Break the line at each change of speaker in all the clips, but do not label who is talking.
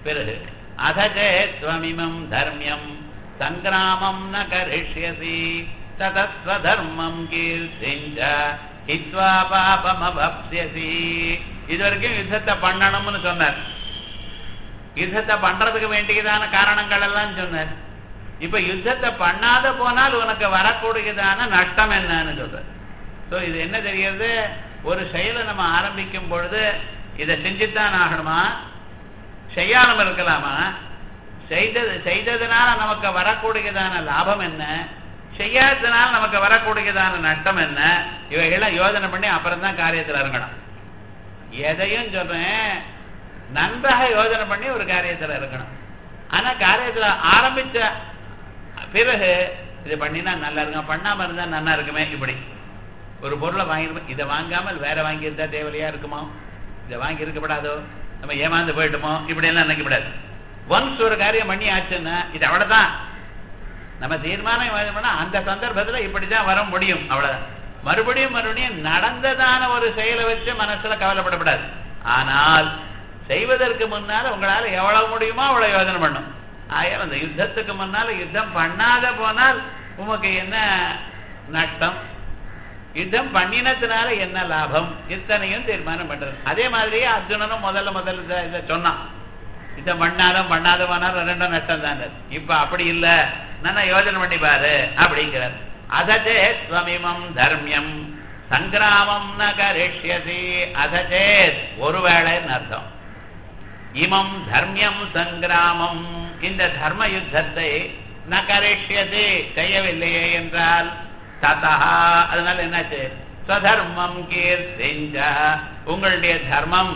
பிறகு அதஜே ஸ்வமிமம் தர்மியம் சங்கிராமம் ந கரிஷ்யசி ததஸ்வதர்மம் கீர்த்திஞ்ச ஹித்வா பாபமபப்ஸ்யசி இது வரைக்கும் யுத்தத்தை பண்ணணும்னு சொன்னார் யுத்தத்தை பண்றதுக்கு வேண்டியதான காரணங்கள் எல்லாம் சொன்னார் இப்ப யுத்தத்தை பண்ணாத போனால் உனக்கு வரக்கூடியதான நஷ்டம் என்னன்னு சொல்றார் ஸோ இது என்ன தெரிகிறது ஒரு செயலை நம்ம ஆரம்பிக்கும் பொழுது இதை செஞ்சுத்தான் ஆகணுமா செய்யாமல் இருக்கலாமா செய்தது செய்ததுனால நமக்கு வரக்கூடியதான லாபம் என்ன செய்யாததுனால நமக்கு வரக்கூடியதான நஷ்டம் என்ன இவைகளை யோசனை பண்ணி அப்புறம் தான் காரியத்தில் இறங்கணும் எதையும் சொல்றேன் நன்றாக யோசனை பண்ணி ஒரு காரியத்தில் இருக்கணும் ஆனா காரியத்தில் ஆரம்பிச்ச பிறகு இது பண்ணினா நல்லா இருக்கும் பண்ணாம இருந்தா நல்லா இருக்குமே இப்படி ஒரு பொருளை வாங்கி இதை வாங்காமல் வேற வாங்கியிருந்தா தேவையா இருக்குமோ இதை வாங்கி இருக்கப்படாதோ நம்ம ஏமாந்து போயிட்டோமோ இப்படி எல்லாம் நினைக்கப்படாது ஒன்ஸ் ஒரு காரியம் பண்ணி ஆச்சுன்னா இது அவ்வளவுதான் நம்ம தீர்மானம் பண்ணா அந்த சந்தர்ப்பத்துல இப்படிதான் வர முடியும் அவ்வளவுதான் மறுபடியும் மறுபடியும் நடந்ததான ஒரு செயலை வச்சு மனசுல கவலைப்படப்படாது ஆனால் செய்வதற்கு முன்னால உங்களால எவ்வளவு முடியுமோ அவ்வளவு யோசனை பண்ணும் ஆயா அந்த யுத்தத்துக்கு முன்னால யுத்தம் பண்ணாத போனால் உமக்கு என்ன நஷ்டம் யுத்தம் பண்ணினதுனால என்ன லாபம் இத்தனையும் தீர்மானம் பண்றது அதே மாதிரியே அர்ஜுனனும் முதல்ல முதல்ல இதை சொன்னான் யுத்தம் பண்ணாலும் பண்ணாத போனாலும் ரெண்டும் நஷ்டம் தான் இப்ப அப்படி இல்ல நான் யோஜனை பண்ணி பாரு அப்படிங்கிறார் அதஜே ஸ்வமிமம் தர்மியம் சங்கிராமம் ந கரிஷ்யசி அதஜேத் ஒருவேளைன்னு அர்த்தம் இமம் தர்மியம் சங்கிராமம் இந்த தர்ம யுத்தத்தை ந கரிஷ்யது செய்யவில்லையே என்றால் ததா அதனால என்னாச்சு ஸ்வதர்மம் கீர்த்திஞ்ச உங்களுடைய தர்மம்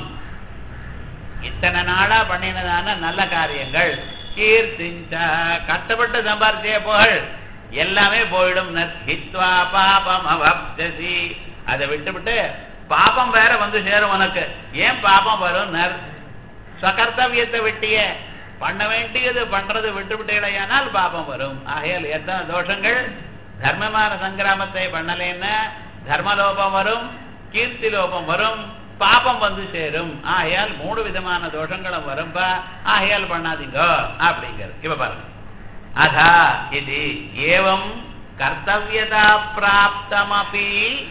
இத்தனை நாளா பண்ணினதான நல்ல காரியங்கள் கீர்த்திஞ்ச கஷ்டப்பட்டு சம்பாரிச்சிய புகழ் எல்லாமே போயிடும் ஹித்வா பாபம் அவப்தசி அதை விட்டுவிட்டு பாபம் வேற வந்து சேரும் உனக்கு ஏன் பாபம் வரும் நர் ஸ்வகர்த்தவியத்தை விட்டிய பண்ண வேண்டியது பண்றது விட்டு விட்டீங்களேயானால் பாபம் வரும் ஆகையால் எத்தனை தோஷங்கள் தர்மமான சங்கிராமத்தை பண்ணலைன்னா தர்மலோபம் வரும் கீர்த்தி லோபம் வரும் பாபம் வந்து சேரும் ஆகையால் மூணு விதமான தோஷங்களும் வரும்பா ஆகையால் பண்ணாதீங்க அப்படிங்கிறது இப்ப பாருங்க அதா இது ஏவம் கர்த்தவியதா பிராப்தமபி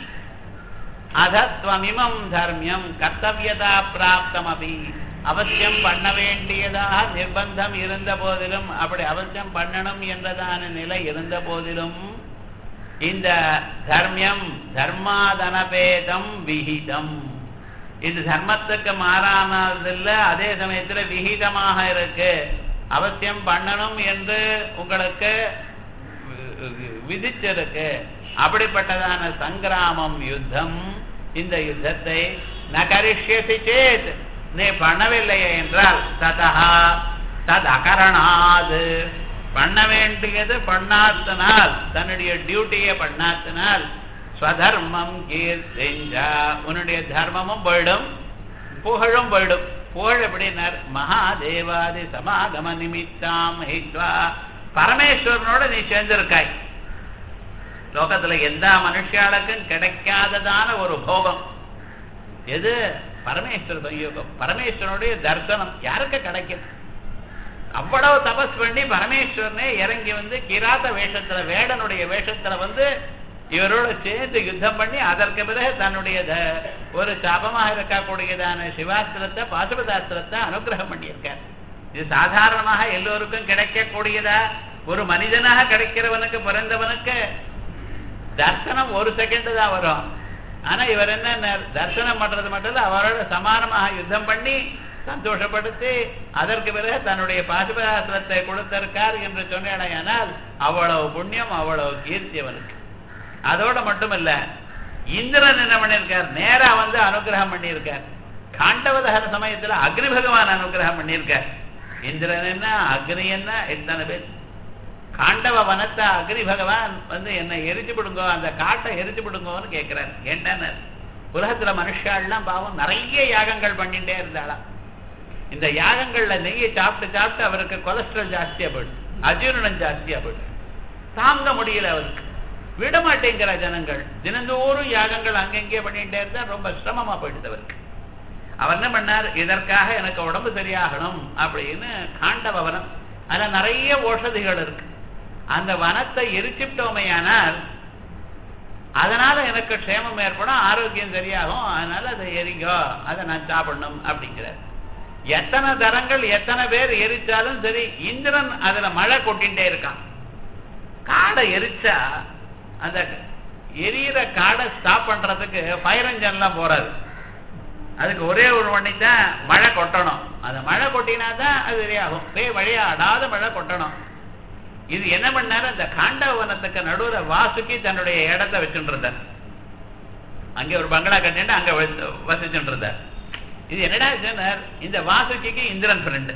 அதத்வமிமம் தர்மியம் கர்த்தவியதா பிராப்தமபி அவசியம் பண்ண வேண்டியதாக நிர்பந்தம் இருந்த போதிலும் அப்படி அவசியம் பண்ணணும் என்றதான நிலை இருந்த போதிலும் இந்த தர்மியம் தர்மாதனபேதம் விகிதம் இது தர்மத்துக்கு மாறானதில்ல அதே சமயத்துல விகிதமாக இருக்கு அவசியம் பண்ணணும் என்று உங்களுக்கு விதிச்சிருக்கு அப்படிப்பட்டதான சங்கிராமம் யுத்தம் இந்த யுத்தத்தை நகரிஷ்யசி சேத் நீ பண்ணவில்லையே என்றால் ததா தத் அகரணாது பண்ண வேண்டியது பண்ணாத்தினால் தன்னுடைய டியூட்டியை பண்ணாத்தினால் ஸ்வதர்மம் கீர்த்திஞ்சா உன்னுடைய தர்மமும் போயிடும் புகழும் போயிடும் புகழ் எப்படின்னார் மகாதேவாதி சமாகம நிமித்தாம் ஹித்வா பரமேஸ்வரனோட நீ சேர்ந்திருக்காய் லோகத்துல எந்த மனுஷாளுக்கும் கிடைக்காததான ஒரு போகம் எது பரமேஸ்வர சயோகம் பரமேஸ்வரனுடைய தர்சனம் யாருக்கு கிடைக்கும் அவ்வளவு தபஸ் பண்ணி பரமேஸ்வரனே இறங்கி வந்து கிராத வேஷத்துல வேடனுடைய வேஷத்துல வந்து இவரோட சேர்ந்து யுத்தம் பண்ணி அதற்கு பிறகு தன்னுடைய ஒரு சாபமாக இருக்கக்கூடியதான சிவாஸ்திரத்தை பாசுபதாஸ்திரத்தை அனுகிரகம் பண்ணியிருக்கார் இது சாதாரணமாக எல்லோருக்கும் கிடைக்கக்கூடியதா ஒரு மனிதனாக கிடைக்கிறவனுக்கு பிறந்தவனுக்கு தர்சனம் ஒரு செகண்ட் தான் வரும் ஆனா இவர் என்ன தர்சனம் பண்றது மட்டும் இல்ல அவரோட சமானமாக யுத்தம் பண்ணி சந்தோஷப்படுத்தி அதற்கு பிறகு தன்னுடைய பாசுபதாசிரத்தை கொடுத்திருக்கார் என்று சொன்னேனால் அவ்வளவு புண்ணியம் அவ்வளவு கீர்த்தி அவனுக்கு அதோட மட்டுமல்ல இந்திரன் என்ன பண்ணியிருக்கார் நேரா வந்து அனுகிரகம் பண்ணியிருக்கார் காண்டவதகர சமயத்துல அக்னி பகவான் அனுகிரகம் பண்ணியிருக்கார் இந்திரன் என்ன அக்னி என்ன இத்தனை பேர் காண்டவ வனத்தை அக்னி பகவான் வந்து என்ன எரிச்சு விடுங்கோ அந்த காட்டை எரிச்சு விடுங்கோன்னு கேட்கிறார் என்னன்னு உலகத்துல மனுஷாள்லாம் பாவம் நிறைய யாகங்கள் பண்ணிட்டே இருந்தாளாம் இந்த யாகங்கள்ல நெய்யை சாப்பிட்டு சாப்பிட்டு அவருக்கு கொலஸ்ட்ரால் ஜாஸ்தியா போயிடும் அஜீரணம் ஜாஸ்தியா போயிடும் தாங்க முடியல அவருக்கு விட மாட்டேங்கிற ஜனங்கள் தினந்தோறும் யாகங்கள் அங்கங்கே பண்ணிட்டே இருந்தா ரொம்ப சிரமமா போயிடுது அவருக்கு அவர் என்ன பண்ணார் இதற்காக எனக்கு உடம்பு சரியாகணும் அப்படின்னு காண்டவ வனம் அதுல நிறைய ஓஷதிகள் இருக்கு அந்த வனத்தை எரிச்சுட்டோமையானால் அதனால எனக்கு க்ஷேமம் ஏற்படும் ஆரோக்கியம் சரியாகும் அதனால அதை எரிங்கோ அதை நான் சாப்பிடணும் அப்படிங்கிற எத்தனை தரங்கள் எத்தனை பேர் எரிச்சாலும் சரி இந்திரன் அதுல மழை கொட்டிகிட்டே இருக்கான் காடை எரிச்சா அந்த எரியிற காடை ஸ்டாப் பண்றதுக்கு ஃபயர் எல்லாம் போறாது அதுக்கு ஒரே ஒரு வண்டி தான் மழை கொட்டணும் அந்த மழை கொட்டினா தான் அது சரியாகும் பே வழியாடாத மழை கொட்டணும் இது என்ன பண்ணாரு அந்த காண்டவனத்துக்கு நடுவுல வாசுக்கி தன்னுடைய இடத்தை வச்சுட்டு இருந்தார் அங்கே ஒரு பங்களா கட்டிட்டு அங்க வசிச்சுட்டு இருந்தார் இது என்னடா சொன்னார் இந்த வாசுக்கிக்கு இந்திரன் ஃப்ரெண்டு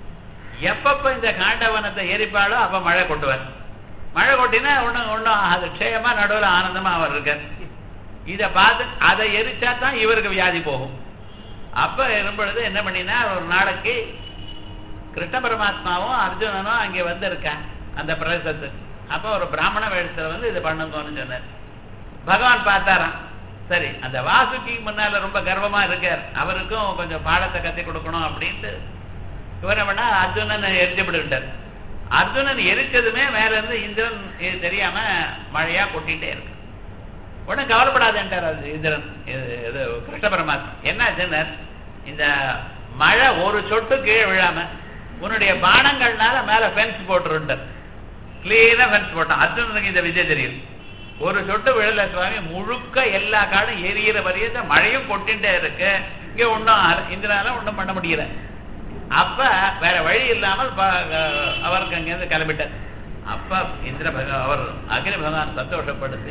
எப்பப்ப இந்த காண்டவனத்தை எரிப்பாளோ அப்ப மழை கொட்டுவார் மழை கொட்டினா ஒன்றும் ஒன்றும் அது க்ஷேமா நடுவில் ஆனந்தமா அவர் இருக்கார் இதை பார்த்து அதை எரிச்சா தான் இவருக்கு வியாதி போகும் அப்ப பொழுது என்ன பண்ணினா ஒரு நாளைக்கு கிருஷ்ண பரமாத்மாவும் அர்ஜுனனும் அங்கே வந்திருக்கான் அந்த பிரதேசத்துக்கு அப்போ ஒரு பிராமண வேடத்துல வந்து இது பண்ணுங்கன்னு சொன்னார் பகவான் பார்த்தாராம் சரி அந்த வாசுக்கு முன்னால ரொம்ப கர்வமா இருக்கார் அவருக்கும் கொஞ்சம் பாடத்தை கத்தி கொடுக்கணும் அப்படின்ட்டு இவர் என்ன பண்ணா அர்ஜுனன் எரிஞ்சப்பட்டு அர்ஜுனன் எரிச்சதுமே மேல இருந்து இந்திரன் இது தெரியாம மழையா கொட்டிட்டே இருக்கு உடனே கவலைப்படாதேன்ட்டார் அது இந்திரன் இது கிருஷ்ண பரமாத்மா என்ன இந்த மழை ஒரு சொட்டு கீழே விழாம உன்னுடைய பானங்கள்னால மேல ஃபென்ஸ் போட்டுருண்டார் கிளீனா ஃபென்ஸ் போட்டான் அர்ஜுனனுக்கு இந்த விஜய் தெரியும் ஒரு சொட்டு விழல சுவாமி முழுக்க எல்லா காடும் எரியிற வரையும் மழையும் கொட்டிட்டே இருக்கு இங்க ஒன்றும் இந்திரால ஒன்றும் பண்ண முடியல அப்ப வேற வழி இல்லாமல் அவருக்கு அங்கிருந்து கிளம்பிட்டார் அப்ப இந்திர அவர் அக்னி பகவான் சந்தோஷப்படுத்தி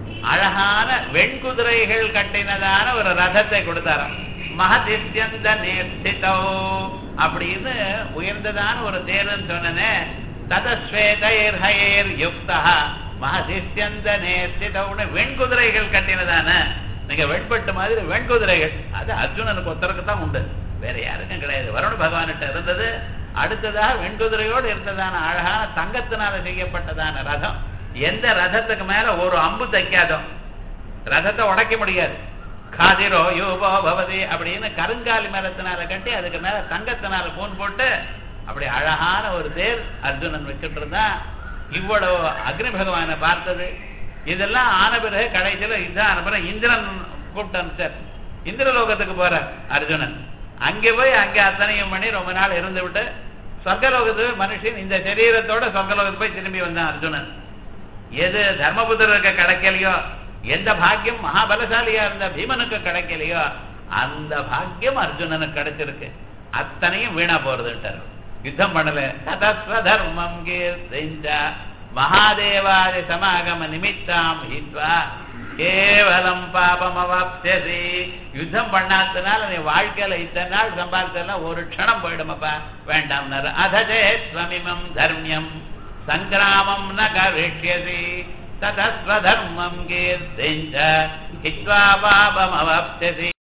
அழகான வெண்குதிரைகள் கட்டினதான ஒரு ரதத்தை கொடுத்தாராம் மகதித்யந்த நேர்த்திதோ அப்படின்னு உயர்ந்ததான ஒரு தேர்ன்னு சொன்னனே ததஸ்வேதயர் ஹயர் யுக்தா மகதித்யந்த நேர்த்திதோன்னு வெண்குதிரைகள் கட்டினதான நீங்க வெண்பட்டு மாதிரி வெண்குதிரைகள் அது அர்ஜுனனுக்கு ஒருத்தருக்கு தான் உண்டு வேற யாருக்கும் கிடையாது வருண பகவான்கிட்ட இருந்தது அடுத்ததாக வெண்குதிரையோடு இருந்ததான அழகான தங்கத்தினால செய்யப்பட்டதான ரதம் எந்த ரதத்துக்கு மேல ஒரு அம்பு தைக்காதோ ரதத்தை உடைக்க முடியாது காதிரோ யோபோ பவதி அப்படின்னு கருங்காலி மரத்தினால கட்டி அதுக்கு மேல தங்கத்தினால பூன் போட்டு அப்படி அழகான ஒரு தேர் அர்ஜுனன் வச்சுட்டு இருந்தான் இவ்வளவு அக்னி பகவானை பார்த்தது இதெல்லாம் ஆன பிறகு கடைசியில இதான் ஆன பிறகு இந்திரன் கூப்பிட்டான் சார் இந்திரலோகத்துக்கு போறார் அர்ஜுனன் அங்கே போய் அங்கே அத்தனையும் பண்ணி ரொம்ப நாள் இருந்து விட்டு சொர்க்கலோகத்துக்கு மனுஷன் இந்த சரீரத்தோட சொர்க்கலோகத்துக்கு போய் திரும்பி வந்தான் அர்ஜுனன் எது தர்மபுத்திரருக்கு கிடைக்கலையோ எந்த பாக்கியம் மகாபலசாலியா இருந்த பீமனுக்கு கிடைக்கலையோ அந்த பாக்கியம் அர்ஜுனனுக்கு கிடைச்சிருக்கு அத்தனையும் வீணா போறதுன்ட்டார் யுத்தம் பண்ணல ததஸ்வ தர்மம் கீர்த்திஞ்சா மகாதேவாதி சமாகம நிமித்தாம் ஹித்வா கேவலம் பாபம் அவாப்தி யுத்தம் பண்ணாதனால நீ வாழ்க்கையில இத்தனை நாள் சம்பாதிச்செல்லாம் ஒரு க்ஷணம் போயிடுமப்பா வேண்டாம் அதஜே ஸ்வமிமம் தர்மியம் சங்கிராமம் ந கரிஷ்யசி ததஸ்வதர்மம் கீர்த்திஞ்ச ஹித்வா பாபம் அவாப்தி